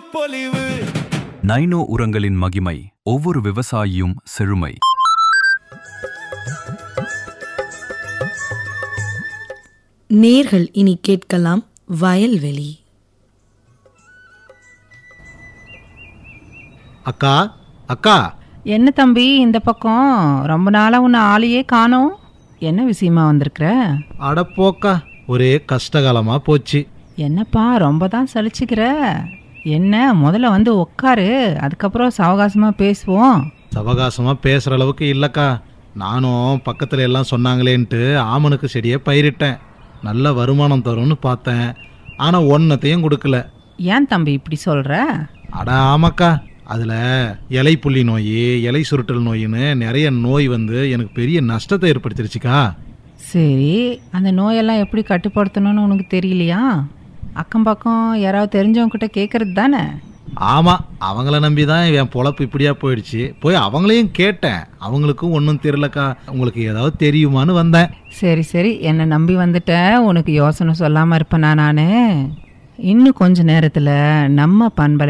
பொலிவு நைனோ உரங்களின் மகிமை ஒவ்வொரு விவசாயியும் செழுமை நேர்கள் இனி கேட்கலாம் வயல்வெளி அக்கா அக்கா என்ன தம்பி இந்த பக்கம் ரொம்ப நாளா உன்னை ஆளையே காணோம் என்ன விஷயமா வந்திருக்கிற அட போக்கா ஒரே கஷ்டகாலமா போச்சு என்னப்பா ரொம்ப தான் சலிச்சுக்கிற என்ன முதல்ல வந்து உக்காரு அதுக்கப்புறம் சாவகாசமா பேசுவோம் சவகாசமா பேசுற அளவுக்கு இல்லக்கா நானும் பக்கத்துல எல்லாம் சொன்னாங்களேன்ட்டு ஆமனுக்கு செடியை பயிரிட்டேன் நல்ல வருமானம் தரும்னு பார்த்தேன் ஆனா ஒன்னத்தையும் கொடுக்கல ஏன் தம்பி இப்படி சொல்ற அட ஆமாக்கா அதுல இலை புள்ளி நோய் இலை சுருட்டல் நோயின்னு நிறைய நோய் வந்து எனக்கு பெரிய நஷ்டத்தை ஏற்படுத்திருச்சுக்கா சரி அந்த நோயெல்லாம் எப்படி கட்டுப்படுத்தணும்னு உனக்கு தெரியலையா அக்கம் பக்கம் யாராவது தெரிஞ்சவங்க கிட்ட கேட்கறது தானே ஆமா அவங்கள நம்பி தான் என் பொழப்பு இப்படியா போயிடுச்சு போய் அவங்களையும் கேட்டேன் அவங்களுக்கும் ஒன்றும் தெரியலக்கா உங்களுக்கு ஏதாவது தெரியுமான்னு வந்தேன் சரி சரி என்னை நம்பி வந்துட்ட உனக்கு யோசனை சொல்லாமல் இருப்பேனா நான் இன்னும் கொஞ்ச நேரத்தில் நம்ம பண்பலை